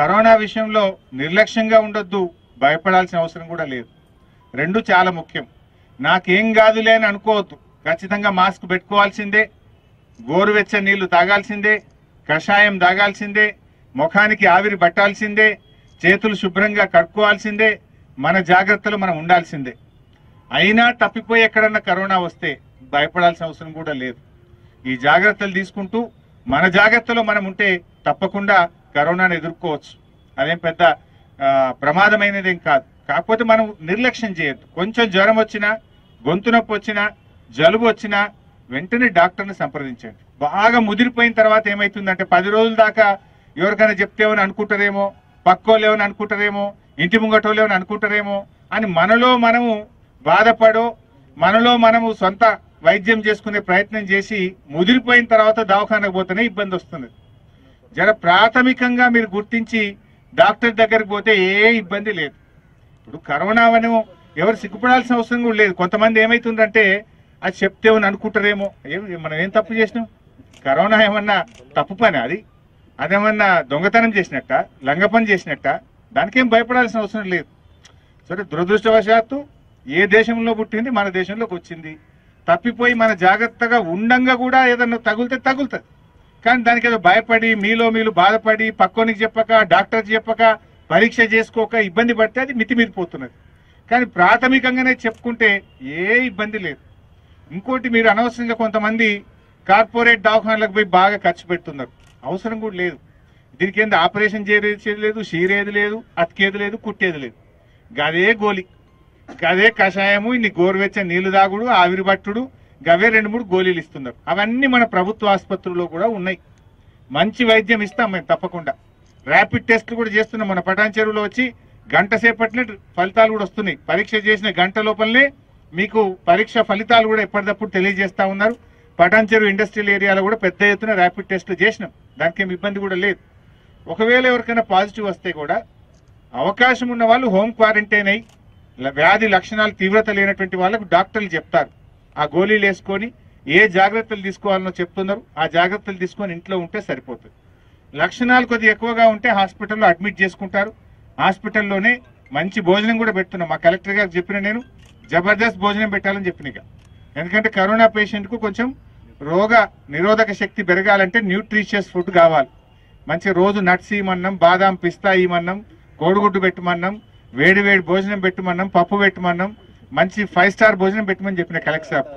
corona విషయంలో నిర్లక్ష్యంగా ఉండొద్దు భయపడాల్సిన అవసరం కూడా లేదు రెండు చాలా ముఖ్యం నాకేం కాదులే అని అనుకోవద్దు ఖచ్చితంగా మాస్క్ పెట్టుకోవాల్సిందే గోరువెచ్చని నీళ్లు తాగాల్సిందే కషాయం తాగాల్సిందే ముఖానికి ఆవిరి పట్టాల్సిందే చేతులు శుభ్రంగా కడుక్కోవాల్సిందే మన జాగ్రత్తలు మనం ఉండాల్సిందే అయినా తప్పిపోయి ఎక్కడన్నా కరోనా వస్తే భయపడాల్సిన అవసరం కూడా లేదు ఈ జాగ్రత్తలు తీసుకుంటూ మన జాగ్రత్తలో మనం ఉంటే తప్పకుండా కరోనాను ఎదుర్కోవచ్చు అదేం పెద్ద ఆ, ప్రమాదమైనదేం కాదు కాకపోతే మనం నిర్లక్ష్యం చేయొద్దు కొంచెం జ్వరం వచ్చినా గొంతు నొప్పి వచ్చినా జలుబు వచ్చినా వెంటనే డాక్టర్ని సంప్రదించండి బాగా ముదిరిపోయిన తర్వాత ఏమైతుందంటే పది రోజుల దాకా ఎవరికైనా చెప్తేమని అనుకుంటారేమో పక్కోలేమని అనుకుంటారేమో ఇంటి ముంగటోలేమని అనుకుంటారేమో అని మనలో మనము బాధపడో మనలో మనము సొంత వైద్యం చేసుకునే ప్రయత్నం చేసి ముదిరిపోయిన తర్వాత దవాఖానకు పోతేనే ఇబ్బంది వస్తుంది జర ప్రాథమికంగా మీరు గుర్తించి డాక్టర్ దగ్గరికి పోతే ఏ ఇబ్బంది లేదు ఇప్పుడు కరోనా అని ఎవరు సిగ్గుపడాల్సిన అవసరం కూడా లేదు కొంతమంది ఏమైతుందంటే అది చెప్తే అని అనుకుంటారేమో ఏం మనం ఏం తప్పు చేసినాం కరోనా ఏమన్నా తప్పు పని అది అదేమన్నా దొంగతనం చేసినట్ట లంగ పని చేసినట్ట దానికేం భయపడాల్సిన అవసరం లేదు సరే దురదృష్టవశాత్తు ఏ దేశంలో పుట్టింది మన దేశంలోకి వచ్చింది తప్పిపోయి మన జాగ్రత్తగా ఉండంగా కూడా ఏదన్నా తగులితే తగులుతుంది కానీ దానికి ఏదో భయపడి మీలో మీరు బాధపడి పక్కోనికి చెప్పక డాక్టర్కి చెప్పక పరీక్ష చేసుకోక ఇబ్బంది పడితే అది మితిమీరిపోతున్నది కానీ ప్రాథమికంగానే చెప్పుకుంటే ఏ ఇబ్బంది లేదు ఇంకోటి మీరు అనవసరంగా కొంతమంది కార్పొరేట్ దవాఖానలకు పోయి బాగా ఖర్చు పెడుతున్నారు అవసరం కూడా లేదు దీనికి ఏంది ఆపరేషన్ చేసేది లేదు షీరేది లేదు అతికేది లేదు కుట్టేది లేదు గదే గోలి గదే కషాయము ఇన్ని గోరువెచ్చని నీళ్లు తాగుడు ఆవిరి పట్టుడు గవే రెండు మూడు గోళీలు ఇస్తున్నారు అవన్నీ మన ప్రభుత్వ ఆసుపత్రుల్లో కూడా ఉన్నాయి మంచి వైద్యం ఇస్తాం మేము తప్పకుండా ర్యాపిడ్ టెస్ట్లు కూడా చేస్తున్నాం మన పటాన్ చెరువులో వచ్చి గంట సేపట్లే ఫలితాలు కూడా వస్తున్నాయి పరీక్ష చేసిన గంట లోపలనే మీకు పరీక్ష ఫలితాలు కూడా ఎప్పటికప్పుడు తెలియజేస్తా ఉన్నారు పటాన్ చెరువు ఇండస్ట్రియల్ ఏరియాలో కూడా పెద్ద ఎత్తున ర్యాపిడ్ టెస్ట్లు చేసినాం దానికి ఏం ఇబ్బంది కూడా లేదు ఒకవేళ ఎవరికైనా పాజిటివ్ వస్తే కూడా అవకాశం ఉన్న వాళ్ళు హోమ్ క్వారంటైన్ అయి ల- వ్యాధి లక్షణాలు తీవ్రత లేనటువంటి వాళ్ళకు డాక్టర్లు చెప్తారు ఆ గోళీలు వేసుకొని ఏ జాగ్రత్తలు తీసుకోవాలనో చెప్తున్నారు ఆ జాగ్రత్తలు తీసుకొని ఇంట్లో ఉంటే సరిపోతుంది లక్షణాలు కొద్దిగా ఎక్కువగా ఉంటే హాస్పిటల్లో అడ్మిట్ చేసుకుంటారు హాస్పిటల్లోనే మంచి భోజనం కూడా పెడుతున్నాం మా కలెక్టర్ గారు చెప్పిన నేను జబర్దస్త్ భోజనం పెట్టాలని చెప్పిన ఇక ఎందుకంటే కరోనా పేషెంట్ కు కొంచెం రోగ నిరోధక శక్తి పెరగాలంటే న్యూట్రిషియస్ ఫుడ్ కావాలి మంచి రోజు నట్స్ ఇవ్వమన్నాం బాదాం పిస్తా ఇవ్వమన్నాం కోడిగుడ్డు పెట్టమన్నాం వేడి వేడి భోజనం పెట్టమన్నాం పప్పు పెట్టమన్నాం మంచి ఫైవ్ స్టార్ భోజనం పెట్టమని చెప్పిన కలెక్టర్ సాబ్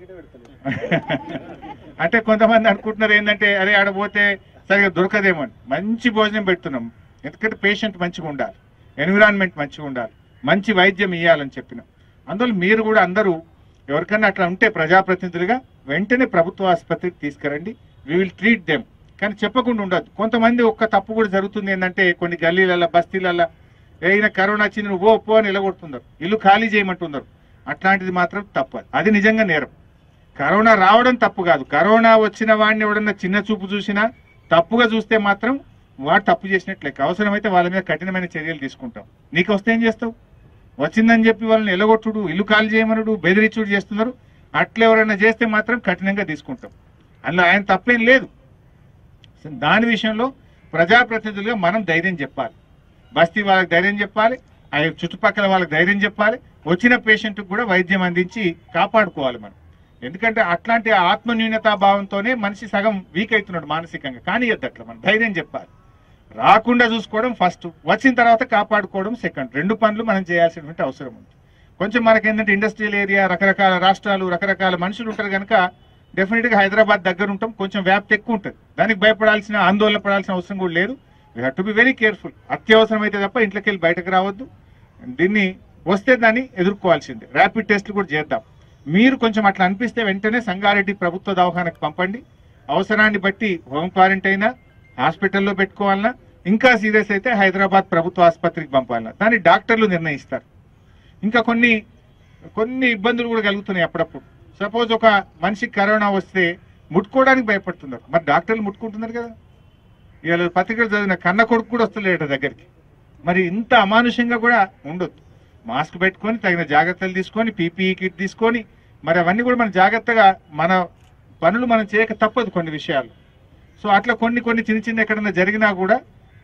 అంటే కొంతమంది అనుకుంటున్నారు ఏంటంటే అరే ఆడ పోతే సరిగా దొరకదేమో అని మంచి భోజనం పెడుతున్నాం ఎందుకంటే పేషెంట్ మంచిగా ఉండాలి ఎన్విరాన్మెంట్ మంచిగా ఉండాలి మంచి వైద్యం ఇవ్వాలని చెప్పినాం అందువల్ల మీరు కూడా అందరూ ఎవరికైనా అట్లా ఉంటే ప్రజాప్రతినిధులుగా వెంటనే ప్రభుత్వ ఆసుపత్రికి తీసుకురండి వి విల్ ట్రీట్ దెమ్ కానీ చెప్పకుండా ఉండదు కొంతమంది ఒక్క తప్పు కూడా జరుగుతుంది ఏంటంటే కొన్ని గల్లీలలో బస్తీలలో ఏదైనా కరోనా వచ్చింది నువ్వు ఓ పో అని ఎలగొడుతున్నారు ఇల్లు ఖాళీ చేయమంటున్నారు అట్లాంటిది మాత్రం తప్పదు అది నిజంగా నేరం కరోనా రావడం తప్పు కాదు కరోనా వచ్చిన వాడిని ఎవడన్నా చిన్న చూపు చూసినా తప్పుగా చూస్తే మాత్రం వాడు తప్పు చేసినట్లు లెక్క అవసరమైతే వాళ్ళ మీద కఠినమైన చర్యలు తీసుకుంటాం నీకు వస్తే ఏం చేస్తావు వచ్చిందని చెప్పి వాళ్ళని ఎలగొట్టుడు ఇల్లు ఖాళీ చేయమనుడు బెదిరించుడు చేస్తున్నారు అట్లా ఎవరైనా చేస్తే మాత్రం కఠినంగా తీసుకుంటాం అందులో ఆయన తప్పేం లేదు సో దాని విషయంలో ప్రజాప్రతినిధులుగా మనం ధైర్యం చెప్పాలి బస్తీ వాళ్ళకి ధైర్యం చెప్పాలి ఆ చుట్టుపక్కల వాళ్ళకి ధైర్యం చెప్పాలి వచ్చిన పేషెంట్ కూడా వైద్యం అందించి కాపాడుకోవాలి మనం ఎందుకంటే అట్లాంటి ఆత్మన్యూనతా భావంతోనే మనిషి సగం వీక్ అవుతున్నాడు మానసికంగా కానీ అట్లా మనం ధైర్యం చెప్పాలి రాకుండా చూసుకోవడం ఫస్ట్ వచ్చిన తర్వాత కాపాడుకోవడం సెకండ్ రెండు పనులు మనం చేయాల్సినటువంటి అవసరం ఉంది కొంచెం మనకి ఏంటంటే ఇండస్ట్రియల్ ఏరియా రకరకాల రాష్ట్రాలు రకరకాల మనుషులు ఉంటారు కనుక డెఫినెట్ గా హైదరాబాద్ దగ్గర ఉంటాం కొంచెం వ్యాప్తి ఎక్కువ ఉంటుంది దానికి భయపడాల్సిన ఆందోళన పడాల్సిన అవసరం కూడా లేదు we have to be very careful అత్యవసరం అయితే తప్ప ఇంట్లోకి వెళ్ళి బయటకు రావద్దు దీన్ని వస్తే దాన్ని ఎదుర్కోవాల్సిందే ర్యాపిడ్ టెస్ట్లు కూడా చేద్దాం మీరు కొంచెం అట్లా అనిపిస్తే వెంటనే సంగారెడ్డి ప్రభుత్వ దవాఖానకు పంపండి అవసరాన్ని బట్టి హోమ్ క్వారంటైన్ హాస్పిటల్లో పెట్టుకోవాలన్నా ఇంకా సీరియస్ అయితే హైదరాబాద్ ప్రభుత్వ ఆసుపత్రికి పంపాలన్నా దాన్ని డాక్టర్లు నిర్ణయిస్తారు ఇంకా కొన్ని కొన్ని ఇబ్బందులు కూడా కలుగుతున్నాయి అప్పుడప్పుడు సపోజ్ ఒక మనిషికి కరోనా వస్తే ముట్టుకోవడానికి భయపడుతున్నారు మరి డాక్టర్లు ముట్టుకుంటున్నారు కదా ఇవాళ పత్రికలు చదివిన కన్న కొడుకు కూడా వస్తలేట దగ్గరికి మరి ఇంత అమానుషంగా కూడా ఉండొద్దు మాస్క్ పెట్టుకొని తగిన జాగ్రత్తలు తీసుకొని పీపీఈ కిట్ తీసుకొని మరి అవన్నీ కూడా మనం జాగ్రత్తగా మన పనులు మనం చేయక తప్పదు కొన్ని విషయాలు సో అట్లా కొన్ని కొన్ని చిన్న చిన్న ఎక్కడన్నా జరిగినా కూడా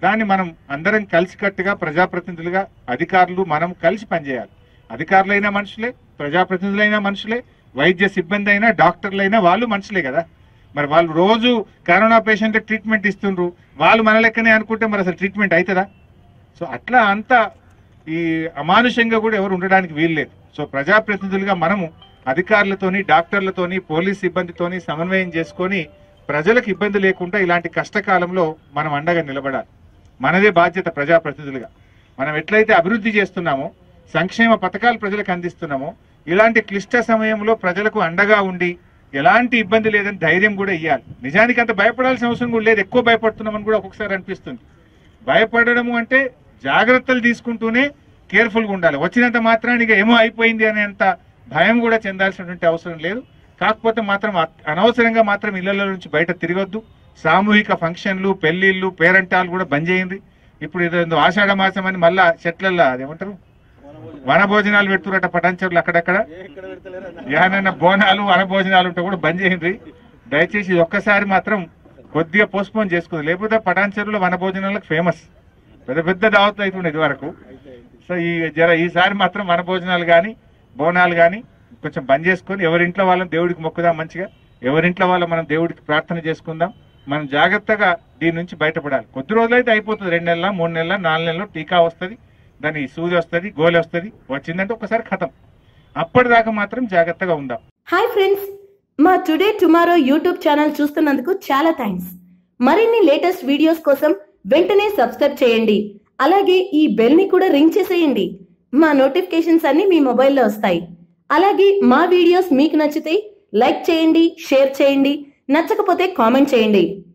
దాన్ని మనం అందరం కలిసికట్టుగా ప్రజాప్రతినిధులుగా అధికారులు మనం కలిసి పనిచేయాలి అధికారులైన మనుషులే ప్రజాప్రతినిధులైన మనుషులే వైద్య సిబ్బంది అయినా డాక్టర్లైనా వాళ్ళు మనుషులే కదా మరి వాళ్ళు రోజు కరోనా పేషెంట్ ట్రీట్మెంట్ ఇస్తుండ్రు వాళ్ళు మన లెక్కనే అనుకుంటే మరి అసలు ట్రీట్మెంట్ అవుతుందా సో అట్లా అంతా ఈ అమానుషంగా కూడా ఎవరు ఉండడానికి వీల్లేదు సో ప్రజాప్రతినిధులుగా మనము అధికారులతోని డాక్టర్లతోని పోలీస్ సిబ్బందితోని సమన్వయం చేసుకొని ప్రజలకు ఇబ్బంది లేకుండా ఇలాంటి కష్టకాలంలో మనం అండగా నిలబడాలి మనదే బాధ్యత ప్రజాప్రతినిధులుగా మనం ఎట్లయితే అభివృద్ధి చేస్తున్నామో సంక్షేమ పథకాలు ప్రజలకు అందిస్తున్నామో ఇలాంటి క్లిష్ట సమయంలో ప్రజలకు అండగా ఉండి ఎలాంటి ఇబ్బంది లేదని ధైర్యం కూడా ఇవ్వాలి నిజానికి అంత భయపడాల్సిన అవసరం కూడా లేదు ఎక్కువ భయపడుతున్నామని కూడా ఒక్కొక్కసారి అనిపిస్తుంది భయపడడము అంటే జాగ్రత్తలు తీసుకుంటూనే కేర్ఫుల్గా ఉండాలి వచ్చినంత మాత్రానికి ఏమో అయిపోయింది అనేంత భయం కూడా చెందాల్సినటువంటి అవసరం లేదు కాకపోతే మాత్రం అ- అనవసరంగా మాత్రం ఇళ్లలో నుంచి బయట తిరగొద్దు సామూహిక ఫంక్షన్లు పెళ్లిళ్ళు పేరంటాలు కూడా బంద్ చేయండి ఇప్పుడు ఇదేందో ఆషాఢ మాసం అని మళ్ళా చెట్లల్లో అదేమంటారు వన భోజనాలు పెడుతున్నట్ట పటాన్చర్లు అక్కడక్కడ ఏమైనా బోనాలు వన భోజనాలు ఉంటే కూడా బంద్ చేయండి దయచేసి ఇది ఒక్కసారి మాత్రం కొద్దిగా పోస్ట్పోన్ చేసుకుంది లేకపోతే పటాన్చెరులో వన భోజనాలకు ఫేమస్ పెద్ద పెద్ద దావత్లు అవుతుండే ఇది వరకు సో ఈ జర ఈసారి మాత్రం వన భోజనాలు కానీ బోనాలు కానీ కొంచెం బంద్ చేసుకొని ఎవరింట్లో వాళ్ళని దేవుడికి మొక్కుదాం మంచిగా ఎవరింట్లో వాళ్ళ మనం దేవుడికి ప్రార్థన చేసుకుందాం మనం జాగ్రత్తగా దీని నుంచి బయటపడాలి కొద్ది రోజులైతే అయిపోతుంది రెండు నెలల మూడు నెలల నాలుగు నెలలు టీకా వస్తుంది దాని సూది వస్తుంది గోలి వస్తుంది వచ్చిందంటే ఒకసారి ఖతం అప్పటిదాకా మాత్రం జాగ్రత్తగా ఉందాం హాయ్ ఫ్రెండ్స్ మా టుడే టుమారో యూట్యూబ్ ఛానల్ చూస్తున్నందుకు చాలా థ్యాంక్స్ మరిన్ని లేటెస్ట్ వీడియోస్ కోసం వెంటనే సబ్స్క్రైబ్ చేయండి అలాగే ఈ బెల్ ని కూడా రింగ్ చేసేయండి మా నోటిఫికేషన్స్ అన్ని మీ మొబైల్లో వస్తాయి అలాగే మా వీడియోస్ మీకు నచ్చితే లైక్ చేయండి షేర్ చేయండి నచ్చకపోతే కామెంట్ చేయండి